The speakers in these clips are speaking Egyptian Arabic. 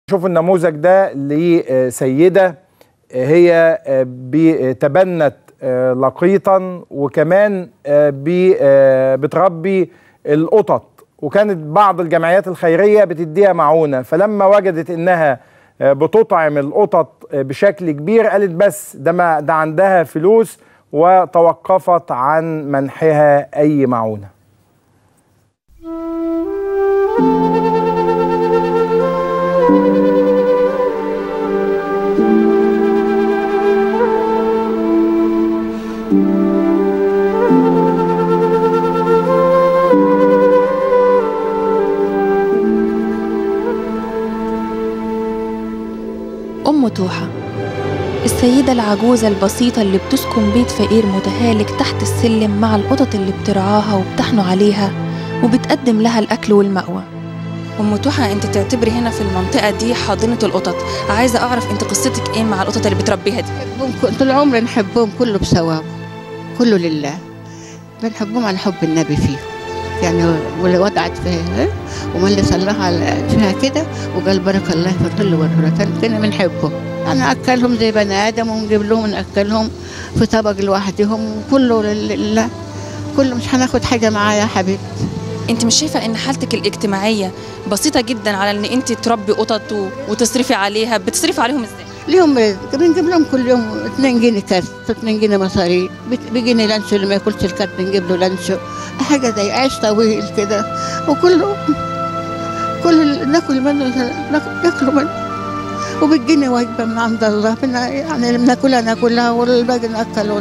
شوف النموذج ده لسيدة هي تبنت لقيطا وكمان بتربي القطط وكانت بعض الجمعيات الخيرية بتديها معونة فلما وجدت انها بتطعم القطط بشكل كبير قالت بس ده ما ده عندها فلوس وتوقفت عن منحها اي معونه أم توحة السيدة العجوزة البسيطة اللي بتسكن بيت فقير متهالك تحت السلم مع القطط اللي بترعاها وبتحنوا عليها وبتقدم لها الأكل والمأوى أم توحة أنت تعتبري هنا في المنطقة دي حاضنة القطط عايزة أعرف أنت قصتك إيه مع القطط اللي بتربيها دي بنحبهم طول عمري نحبهم كله بثواب كله لله بنحبهم على حب النبي فيهم يعني واللي وضعت فيها وما اللي صلها فيها كده وقال بارك الله في الظل والهرة كنا بنحبهم أنا أكلهم زي بني آدم ونجيب لهم نأكلهم في طبق لوحدهم كله لله كله مش هناخد حاجة معايا يا حبيبتي أنت مش شايفة إن حالتك الاجتماعية بسيطة جدا على إن أنت تربي قطط وتصرفي عليها بتصرفي عليهم إزاي؟ ليهم رزق بنجيب لهم كل يوم 2 جنيه كارت 2 جنيه مصاريف بيجيني لانشو اللي ما ياكلش الكارت نجيب له لانشو حاجه زي عيش طويل كده وكله كل ناكل منه ناكله منه وبتجيني وجبه من عند الله يعني اللي بناكلها ناكلها والباقي ناكله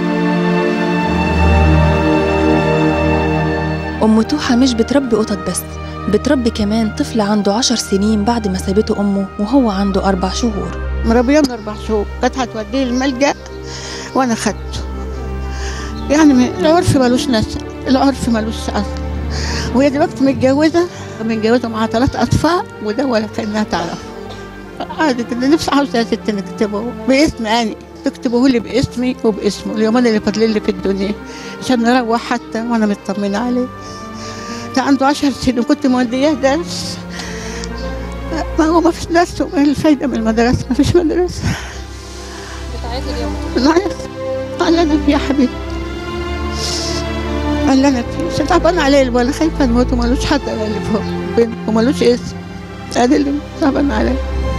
أم توحة مش بتربي قطط بس بتربي كمان طفل عنده عشر سنين بعد ما سابته أمه وهو عنده أربع شهور مربيه من أربع شهور كانت هتوديه الملجأ وأنا خدته يعني العرف ملوش ناس العرف ملوش أصل وهي دلوقتي متجوزة متجوزة مع ثلاث أطفال وده ولا كأنها تعرف عادي كده نفسي عاوزة يا ست نكتبه باسمي أنا تكتبوه لي باسمي وباسمه اليومين اللي فاضلين لي في الدنيا عشان نروح حتى وأنا مطمنة عليه ده عنده عشر سنين كنت مودياه درس ما هو ما فيش درس وما الفايدة من المدرسة ما فيش مدرسة بتعيطي اليوم نعيط قال أنا في يا حبيبي قال أنا في تعبان عليه ولا خايفة نموت ومالوش حد أنا اللي فوق ومالوش اسم هذا اللي تعبان عليه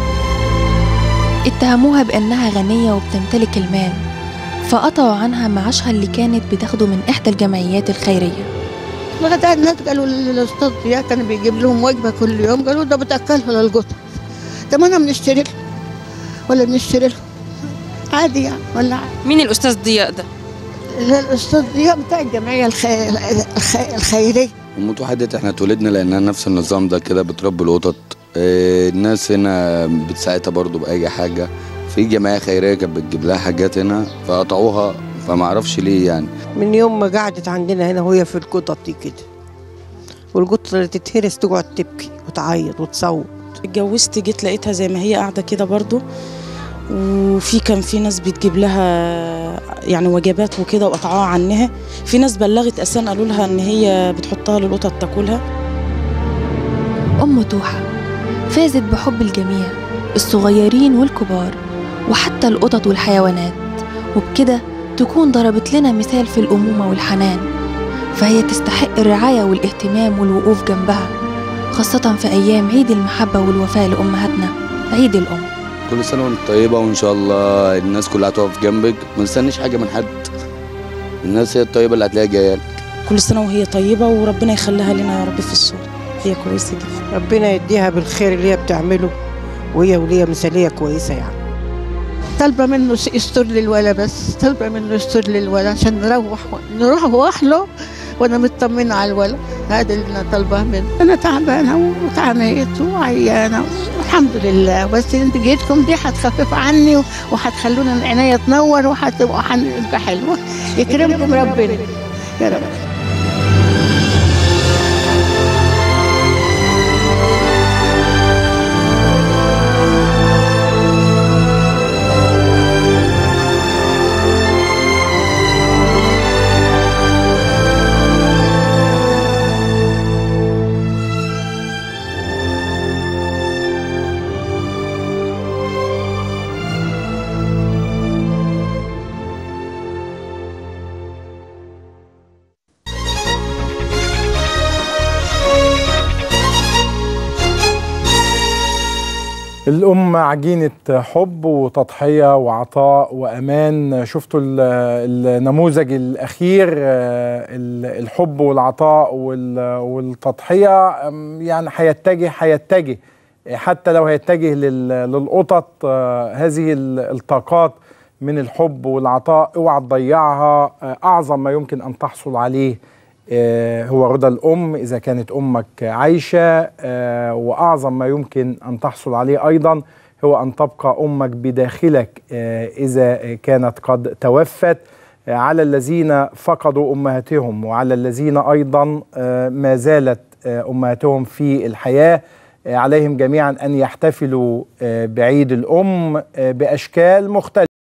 اتهموها بأنها غنية وبتمتلك المال فقطعوا عنها معاشها اللي كانت بتاخده من إحدى الجمعيات الخيرية بعدها الناس قالوا للاستاذ ضياء كان بيجيب لهم وجبه كل يوم قالوا ده بتاكلها للقطط طب انا بنشتري لهم ولا بنشتري لهم عادي يعني ولا عادي مين الأستاذ ضياء ده؟ الاستاذ ضياء بتاع الجمعيه الخي... الخي... الخيريه أم توحة ديت احنا اتولدنا لأنها نفس النظام ده كده بتربي القطط اه الناس هنا بتساعدها برضو بأي حاجة في جمعية خيرية كانت بتجيب لها حاجات هنا فقطعوها فما اعرفش ليه يعني من يوم ما قعدت عندنا هنا وهي في القطط دي كده والقطة اللي تتهرس تقعد تبكي وتعيط وتصوت اتجوزت جيت لقيتها زي ما هي قاعدة كده برضو وفي كان في ناس بتجيب لها يعني وجبات وكده وقطعوها عنها في ناس بلغت اساسا قالوا لها ان هي بتحطها للقطط تاكلها أم توحة فازت بحب الجميع الصغيرين والكبار وحتى القطط والحيوانات وبكده تكون ضربت لنا مثال في الأمومة والحنان فهي تستحق الرعاية والاهتمام والوقوف جنبها خاصة في أيام عيد المحبة والوفاء لأمهاتنا عيد الأم كل سنة وانت طيبة وإن شاء الله الناس كلها تقف جنبك ما نستنيش حاجة من حد الناس هي الطيبة اللي هتلاقيها جاية كل سنة وهي طيبة وربنا يخليها لنا يا رب في الصورة هي كويسة جدا ربنا يديها بالخير اللي هي بتعمله وهي وليها مثالية كويسة يعني طالبة منه يستر لي الولا بس طالبة منه يستر لي الولا عشان نروح نروح واحله وانا مطمنة على الولا هذا اللي انا طالباه منه انا تعبانة وتعانيت وعيانة والحمد لله بس انت جيتكم دي هتخفف عني وهتخلونا العناية تنور وهتبقى حلوة يكرمكم ربنا يا رب الأم عجينة حب وتضحية وعطاء وأمان شفتوا ال- النموذج الأخير آه، ال- الحب والعطاء وال- والتضحية أم، يعني هيتجه هيتجه حتى لو هيتجه لل- للقطط آه، هذه ال- الطاقات من الحب والعطاء اوعى تضيعها آه، أعظم ما يمكن أن تحصل عليه آه، هو رضا الأم إذا كانت أمك عايشة آه، وأعظم ما يمكن أن تحصل عليه أيضا هو أن تبقى أمك بداخلك آه، إذا كانت قد توفت آه، على الذين فقدوا أمهاتهم وعلى الذين أيضا آه، ما زالت آه، أمهاتهم في الحياة آه، عليهم جميعا أن يحتفلوا آه، بعيد الأم آه، بأشكال مختلفة